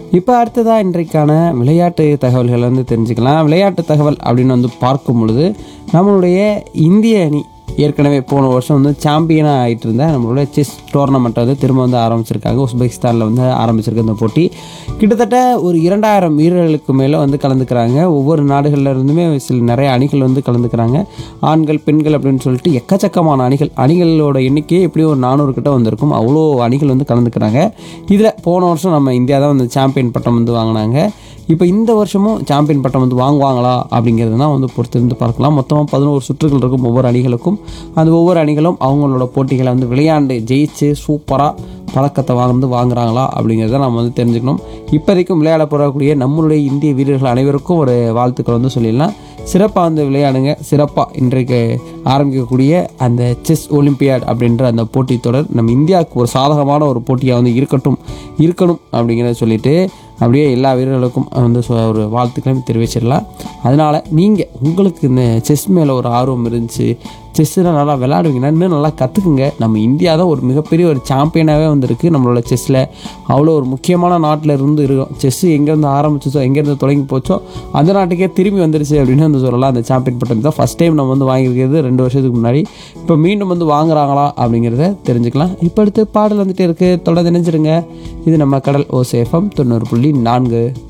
இப்போ அடுத்ததாக இன்றைக்கான விளையாட்டு தகவல்களை வந்து தெரிஞ்சுக்கலாம் விளையாட்டு தகவல் அப்படின்னு வந்து பார்க்கும் பொழுது நம்மளுடைய இந்திய அணி ஏற்கனவே போன வருஷம் வந்து சாம்பியனாக ஆகிட்டு இருந்த நம்மளோட செஸ் டோர்னமெண்ட்டை வந்து திரும்ப வந்து ஆரம்பிச்சிருக்காங்க உஸ்பெகிஸ்தானில் வந்து ஆரம்பிச்சிருக்க இந்த போட்டி கிட்டத்தட்ட ஒரு இரண்டாயிரம் வீரர்களுக்கு மேலே வந்து கலந்துக்கிறாங்க ஒவ்வொரு நாடுகள்ல இருந்துமே சில நிறைய அணிகள் வந்து கலந்துக்கிறாங்க ஆண்கள் பெண்கள் அப்படின்னு சொல்லிட்டு எக்கச்சக்கமான அணிகள் அணிகளோட எண்ணிக்கை எப்படியும் ஒரு நானூறு கிட்ட வந்திருக்கும் அவ்வளோ அணிகள் வந்து கலந்துக்கிறாங்க இதில் போன வருஷம் நம்ம இந்தியா தான் வந்து சாம்பியன் பட்டம் வந்து வாங்கினாங்க இப்போ இந்த வருஷமும் சாம்பியன் பட்டம் வந்து வாங்குவாங்களா அப்படிங்கிறது தான் வந்து பொறுத்திருந்து பார்க்கலாம் மொத்தமாக பதினோரு சுற்றுகள் இருக்கும் ஒவ்வொரு அணிகளுக்கும் அந்த ஒவ்வொரு அணிகளும் அவங்களோட போட்டிகளை வந்து விளையாண்டு ஜெயிச்சு சூப்பராக பழக்கத்தை வந்து வாங்குறாங்களா அப்படிங்கிறத நம்ம வந்து தெரிஞ்சுக்கணும் இப்போதைக்கும் விளையாட போகக்கூடிய நம்மளுடைய இந்திய வீரர்கள் அனைவருக்கும் ஒரு வாழ்த்துக்கள் வந்து சொல்லிடலாம் சிறப்பாக வந்து விளையாடுங்க சிறப்பாக இன்றைக்கு ஆரம்பிக்கக்கூடிய அந்த செஸ் ஒலிம்பியாட் அப்படின்ற அந்த போட்டித் தொடர் நம்ம இந்தியாவுக்கு ஒரு சாதகமான ஒரு போட்டியாக வந்து இருக்கட்டும் இருக்கணும் அப்படிங்கிறத சொல்லிட்டு அப்படியே எல்லா வீரர்களுக்கும் வந்து சொ- ஒரு வாழ்த்துக்களையும் தெரிவிச்சிடலாம் அதனால் நீங்கள் உங்களுக்கு இந்த செஸ் மேலே ஒரு ஆர்வம் இருந்துச்சு செஸ்ஸில் நல்லா விளையாடுவீங்கன்னா இன்னும் நல்லா கற்றுக்குங்க நம்ம இந்தியா தான் ஒரு மிகப்பெரிய ஒரு சாம்பியனாகவே வந்திருக்கு நம்மளோட செஸ்ஸில் அவ்வளோ ஒரு முக்கியமான நாட்டில் இருந்து இருக்கும் செஸ் எங்கேருந்து ஆரம்பிச்சோ எங்கேருந்து தொடங்கி போச்சோ அந்த நாட்டுக்கே திரும்பி வந்துருச்சு அப்படின்னு வந்து சொல்லலாம் அந்த சாம்பியன் பட்டம் தான் ஃபஸ்ட் டைம் நம்ம வந்து வாங்கியிருக்கிறது ரெண்டு வருஷத்துக்கு முன்னாடி இப்போ மீண்டும் வந்து வாங்குறாங்களா அப்படிங்கிறத தெரிஞ்சுக்கலாம் இப்போ அடுத்து பாடல் வந்துட்டு இருக்குது தொடர்ந்து நினைச்சிருங்க இது நம்ம கடல் ஓசேஃபம் தொண்ணூறு புள்ளி நான்கு